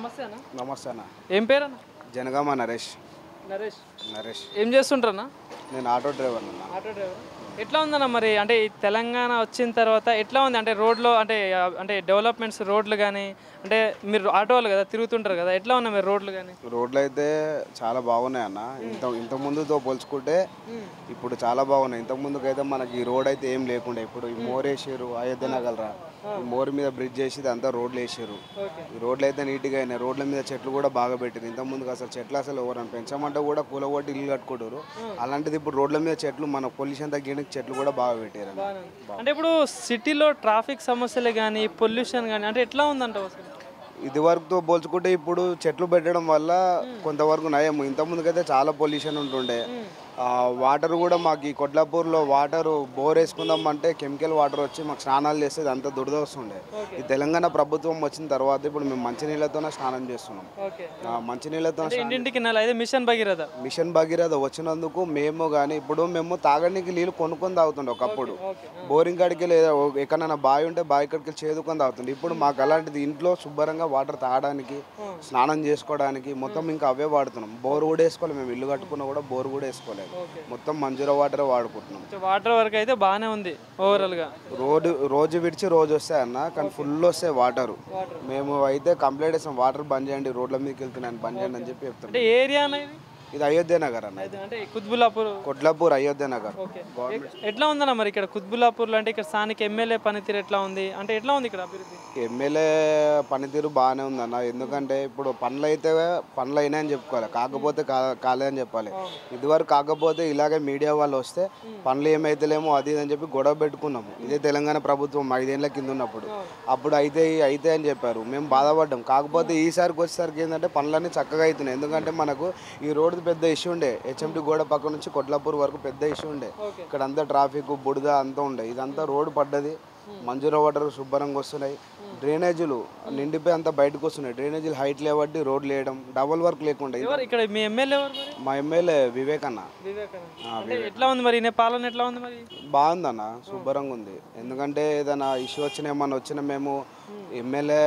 నమస్తే అన్న నమస్తే అన్న ఏం పేరు అన్న జనగామ నరేష్ నరేష్ నరేష్ ఏం చేస్తుంటారన్నా నేను ఆటో డ్రైవర్ అన్న ఆటో డ్రైవర్ ఎట్లా ఉందన్న మరి అంటే ఈ తెలంగాణ వచ్చిన తర్వాత ఎట్లా ఉంది అంటే రోడ్లో అంటే ఆ, అంటే డెవలప్మెంట్స్ రోడ్లు కానీ అంటే మీరు ఆటో వాళ్ళు కదా తిరుగుతుంటారు కదా ఎట్లా ఉన్నాయి మీరు రోడ్లు కానీ రోడ్లు అయితే చాలా బాగున్నాయి అన్న ఇంత ఇంత ముందుతో పోల్చుకుంటే ఇప్పుడు చాలా బాగున్నాయి ఇంత ముందుకైతే మనకి ఈ రోడ్ అయితే ఏం లేకుండే ఇప్పుడు ఈ మోర్ వేసారు అయోధ్య నగలరా ఈ మోర్ మీద బ్రిడ్జ్ వేసి అంతా రోడ్లు వేసారు ఓకే ఈ రోడ్లు అయితే నీట్గా అయినాయి రోడ్ల మీద చెట్లు కూడా బాగా పెట్టారు ఇంత ముందుకు అసలు చెట్లు అసలు ఎవరైనా పెంచమంటే కూడా కూలగొట్టి ఇల్లు కట్టుకుంటారు అలాంటిది ఇప్పుడు రోడ్ల మీద చెట్లు మన పొల్యూషన్ తగ్గడానికి చెట్లు కూడా బాగా పెట్టారు అన్న. బాగానే ఉంది. అంటే ఇప్పుడు సిటీలో ట్రాఫిక్ సమస్యలు కానీ పొల్యూషన్ కానీ అంటే ఎట్లా ఉందంట అసలు ఇది వరకుతో పోల్చుకుంటే ఇప్పుడు చెట్లు పెట్టడం వల్ల కొంతవరకు నయం ఇంత ముందుకైతే చాలా పొల్యూషన్ ఉంటుండే ఆ, వాటర్ కూడా మాకు ఈ కొడ్లాపూర్లో వాటర్ బోర్ వేసుకుందాం అంటే కెమికల్ వాటర్ వచ్చి మాకు స్నానాలు చేస్తే అంత దురద వస్తుండే ఈ తెలంగాణ ప్రభుత్వం వచ్చిన తర్వాత ఇప్పుడు మేము మంచినీళ్ళతోనే స్నానం చేస్తున్నాం ఓకే ఆ, మంచినీళ్ళతో అంటే ఇంటింటికి నెల అయితే మిషన్ భగీరథ మిషన్ భగీరథ వచ్చినందుకు మేము కానీ ఇప్పుడు మేము తాగడానికి నీళ్ళు కొనుక్కొని తాగుతుండే ఒకప్పుడు ఓకే బోరింగ్ కాడికి లేదా ఓ- ఎక్కడైనా బావి ఉంటే బావి కాడికి చేదుకొని తాగుతుంది ఇప్పుడు మాకు అలాంటిది ఇంట్లో శుభ్రంగా వాటర్ తాగడానికి స్నానం చేసుకోవడానికి మొత్తం ఇంకా అవే వాడుతున్నాం బోర్ కూడా వేసుకోవాలి మేము ఇల్లు కట్టుకున్నా కూడా బోర్ కూడా వేసుకోలేదు ఓకే మొత్తం మంజూరా వాటర్ వాడుకుంటున్నాం వాటర్ వరకు అయితే బాగానే ఉంది ఓవరాల్గా రోడ్డు రోజు విడిచి రోజు వస్తాయి అన్న కానీ ఫుల్ వస్తాయి వాటర్ మేము అయితే కంప్లైంట్ చేస్తాం వాటర్ బంద్ చేయండి రోడ్ల మీదకి వెళ్తున్నాను బంద్ చేయండి అని చెప్పి చెప్తున్నాం అంటే ఏరియా అనేది ఇది అయోధ్య నగర్ అన్న ఇది. అంటే కుత్బుల్లాపూర్ కొడ్లాపూర్ అయోధ్య నగర్ ఓకే ఎ- ఎట్లా ఉందన్న మరి ఇక్కడ కుత్బుల్లాపూర్లో అంటే ఇక్కడ స్థానిక ఎమ్మెల్యే పనితీరు ఎట్లా ఉంది అంటే ఎట్లా ఉంది ఇక్కడ అభివృద్ధి ఎమ్మెల్యే పనితీరు బాగానే ఉందన్న ఎందుకంటే ఇప్పుడు పనులు అయితే పనులు అయినాయని చెప్పుకోవాలి కాకపోతే కా- కాలేదని చెప్పాలి ఇదివరకు కాకపోతే ఇలాగే మీడియా వాళ్ళు వస్తే పనులు ఏమైతేలేమో అది ఇది అని చెప్పి గొడవ పెట్టుకున్నాము ఇదే తెలంగాణ ప్రభుత్వం ఐదేళ్ల కింద ఉన్నప్పుడు అప్పుడు అయితే అయితే అని చెప్పారు మేము బాధపడ్డాం కాకపోతే ఈసారికి వచ్చేసరికి ఏంటంటే పనులన్నీ చక్కగా అవుతున్నాయి ఎందుకంటే మనకు ఈ రోడ్డు పెద్ద ఇష్యూ ఉండే హెచ్ఎండి గోడ పక్క నుంచి కొట్లాపూర్ వరకు పెద్ద ఇష్యూ ఉండే ఓకే ఇక్కడ అంతా ట్రాఫిక్ బుడద అంతా ఉండే ఇదంతా రోడ్డు పడ్డది మంజూరా వాటర్ శుభ్రంగా వస్తున్నాయి డ్రైనేజీలు నిండిపోయి అంతా బయటకు వస్తున్నాయి డ్రైనేజీలు హైట్ లేవట్టి రోడ్లు వేయడం డబల్ వర్క్ లేకుండా ఎవరు ఇక్కడ మీ ఎమ్మెల్యే ఎవరు మరి మా ఎమ్మెల్యే వివేక్ అన్న వివేకానంద అంటే ఎట్లా ఉంది మరి ఈయన పాలన ఎట్లా ఉంది మరి బాగుందన్న శుభ్రంగా ఉంది ఎందుకంటే ఏదైనా ఇష్యూ వచ్చిన ఏమన్నా వచ్చినా మేము ఎమ్మెల్యే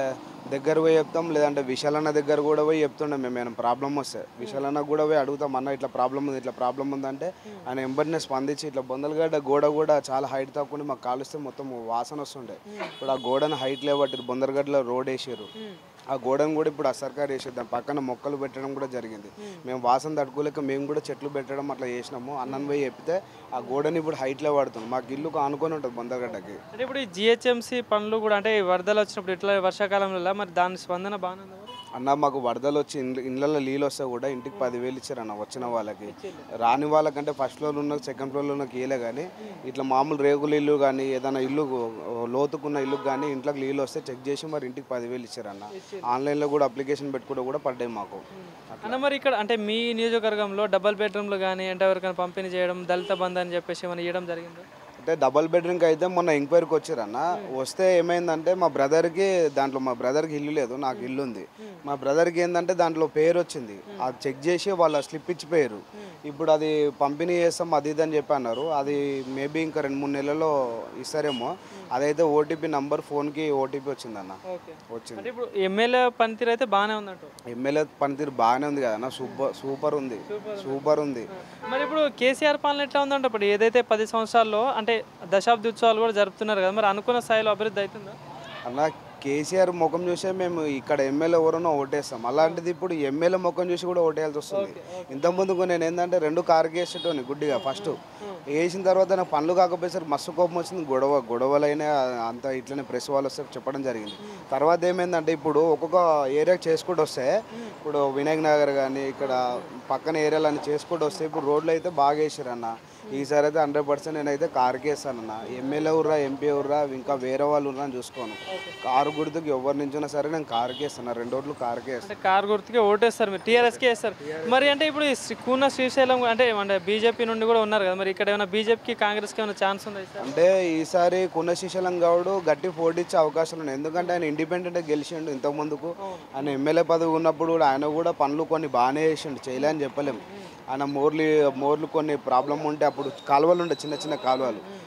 దగ్గర పోయి చెప్తాం లేదంటే విశాలన్న దగ్గర కూడా పోయి చెప్తుండే మేము ఏమైనా ప్రాబ్లం వస్తే విశాలన్న కూడా పోయి అడుగుతాం అన్న ఇట్లా ప్రాబ్లం ఉంది ఇట్లా ప్రాబ్లం ఉందంటే ఆయన వెంబడినే స్పందించి ఇట్లా బొందలగడ్డ గోడ కూడా చాలా హైట్ తక్కువ మాకు కాలుస్తే మొత్తం వాసన వస్తుండే ఇప్పుడు ఆ గోడను హైట్ లేవట్టి బొందలగడ్డలో రోడ్ వేసారు ఆ గోడను కూడా ఇప్పుడు అసర్కార్ వేసారు దాని పక్కన మొక్కలు పెట్టడం కూడా జరిగింది మేము వాసన తట్టుకోలేక మేము కూడా చెట్లు పెట్టడం అట్లా చేసినాము అన్నం పోయి చెప్తే ఆ గోడని ఇప్పుడు హైట్లో వాడుతున్నాం మాకు ఇల్లు ఆనుకొని ఉంటుంది బొందలగడ్డకి అంటే ఇప్పుడు ఈ జిహెచ్ఎంసీ పనులు కూడా అంటే ఈ వరదలు వచ్చినప్పుడు ఇట్లా వర్షాకాలంలో మరి దాని స్పందన బాగానే ఉంది మరి? అన్న మాకు వరదలు వచ్చి ఇండ్ల ఇళ్ళల్లో నీళ్ళు వస్తే కూడా ఇంటికి పదివేలు ఇచ్చారన్న వచ్చిన వాళ్ళకి రాని వాళ్ళకంటే ఫస్ట్ ఫ్లోర్ ఉన్న సెకండ్ ఫ్లోర్లో ఉన్న ఇయ్యలే కానీ ఇట్లా మామూలు రేగుల ఇల్లు కానీ ఏదైనా ఇల్లు లోతుకున్న ఇల్లు కానీ ఇంట్లోకి నీళ్ళు వస్తే చెక్ చేసి మరి ఇంటికి పదివేలు ఇచ్చారన్న ఆన్లైన్లో కూడా అప్లికేషన్ పెట్టుకుంటే కూడా పడ్డాయి మాకు అన్న మరి ఇక్కడ అంటే మీ నియోజకవర్గంలో డబల్ బెడ్రూమ్లు కానీ అంటే ఎవరికైనా పంపిణీ చేయడం దళిత బంధు అని చెప్పేసి ఏమైనా ఇవ్వడం జరిగిందా అంటే డబల్ బెడ్రూమ్కి అయితే మొన్న ఎంక్వైరీకి వచ్చారన్న వస్తే ఏమైందంటే మా బ్రదర్కి దాంట్లో మా బ్రదర్కి ఇల్లు లేదు నాకు ఇల్లు ఉంది మా బ్రదర్కి ఏంటంటే దాంట్లో పేరు వచ్చింది అది చెక్ చేసి వాళ్ళ స్లిప్ ఇచ్చిపోయారు ఇప్పుడు అది పంపిణీ చేస్తాం అది ఇది అని చెప్పి అన్నారు అది మేబీ ఇంకా రెండు మూడు నెలల్లో ఇస్తారేమో అదైతే ఓటీపీ నంబర్ ఫోన్కి ఓటీపీ వచ్చిందన్న ఓకే వచ్చింది అంటే ఇప్పుడు ఎమ్మెల్యే పనితీరు అయితే బాగానే ఉందంట ఎమ్మెల్యే పనితీరు బాగానే ఉంది కదన్న సూపర్ సూపర్ ఉంది సూపర్ ఉంది మరి ఇప్పుడు కేసీఆర్ పాలన ఎట్లా ఉందంటే ఇప్పుడు ఏదైతే పది సంవత్సరాల్లో అంటే దశాబ్ది ఉత్సవాలు కూడా జరుపుతున్నారు కదా మరి అనుకున్న స్థాయిలో అభివృద్ధి అవుతుందా అన్న కేసీఆర్ ముఖం చూసే మేము ఇక్కడ ఎమ్మెల్యే ఎవరునో ఓటేస్తాం అలాంటిది ఇప్పుడు ఎమ్మెల్యే ముఖం చూసి కూడా ఓటేయాల్సి వస్తుంది ఇంతకుముందుకు నేను ఏంటంటే రెండు కారుకి వేసేటోని గుడ్డిగా ఫస్ట్ వేసిన తర్వాత నాకు పనులు కాకపోయేసరికి మస్తు కోపం వచ్చింది గొడవ గొడవలైనా అంత ఇట్లనే ప్రెస్ వాళ్ళు వస్తే చెప్పడం జరిగింది తర్వాత ఏమైందంటే ఇప్పుడు ఒక్కొక్క ఏరియాకి చేసుకుంటూ వస్తే ఇప్పుడు వినాయక్ నగర్ కానీ ఇక్కడ పక్కన ఏరియాలన్నీ చేసుకుంటూ వస్తే ఇప్పుడు రోడ్లు అయితే బాగా వేసారు అన్న ఈసారి అయితే హండ్రెడ్ పర్సెంట్ నేనైతే కార్కి వేస్తానన్న ఎమ్మెల్యే ఉర్రా ఎంపీ ఉర్రా ఇంకా వేరే వాళ్ళు ఉర్రా అని చూసుకోను కారు గుర్తుకి ఎవరి నుంచున్నా సరే నేను కార్కి వేస్తాను రెండు రోడ్లు కార్కే వేస్తాను అంటే కారు గుర్తుకే ఓటేస్తారు మీరు టీఆర్ఎస్కే వేస్తారు మరి అంటే ఇప్పుడు ఈ శ్రీ- కూన శ్రీశైలం అంటే అంటే బీజేపీ నుండి కూడా ఉన్నారు కదా మరి ఇక్కడ ఏమైనా బీజేపీకి కాంగ్రెస్కి ఏమైనా ఛాన్స్ ఉందా సార్ అంటే ఈసారి కున్నశీశలం గౌడ్ గట్టి పోటీ ఇచ్చే అవకాశాలు ఉన్నాయి ఎందుకంటే ఆయన ఇండిపెండెంట్ గెలిచిండు ఇంతకు ముందుకు ఆయన ఎమ్మెల్యే పదవి ఉన్నప్పుడు కూడా ఆయన కూడా పనులు కొన్ని బాగానే చేసిండు చేయలే అని చెప్పలేము ఆయన మోర్లు మోర్లు కొన్ని ప్రాబ్లం ఉంటే అప్పుడు కాలువలు ఉండే చిన్న చిన్న కాలువలు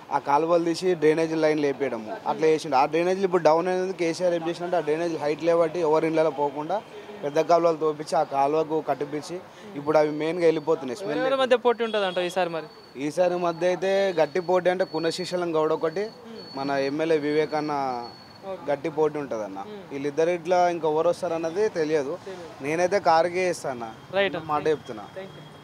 ఆ కాలువలు తీసి డ్రైనేజ్ లైన్ లేపేయడము అట్లా చేసిండు ఆ డ్రైనేజ్లు ఇప్పుడు డౌన్ అనేది కేసీఆర్ ఏం చేసినట్టు ఆ డ్రైనేజ్ హైట్ లేబట్టి ఎవరి ఇళ్ళలో పోకుండా పెద్ద కాలువలు తోపించి ఆ కాలువకు కట్టిపించి ఇప్పుడు అవి మెయిన్గా వెళ్ళిపోతున్నాయి స్మెల్ ఎవరి మధ్య పోటీ ఉంటుంది అంట ఈసారి మరి ఈసారి మధ్య అయితే గట్టి పోటీ అంటే కునశీశలం గౌడ ఒకటి మన ఎమ్మెల్యే వివేక్ అన్న గట్టి పోటీ ఉంటుంది అన్న వీళ్ళిద్దరు ఇట్లా ఇంకెవరు వస్తారు అన్నది తెలియదు నేనైతే కారుకే ఇస్తాను రైట్ మాట చెప్తున్నా థ్యాంక్ యూ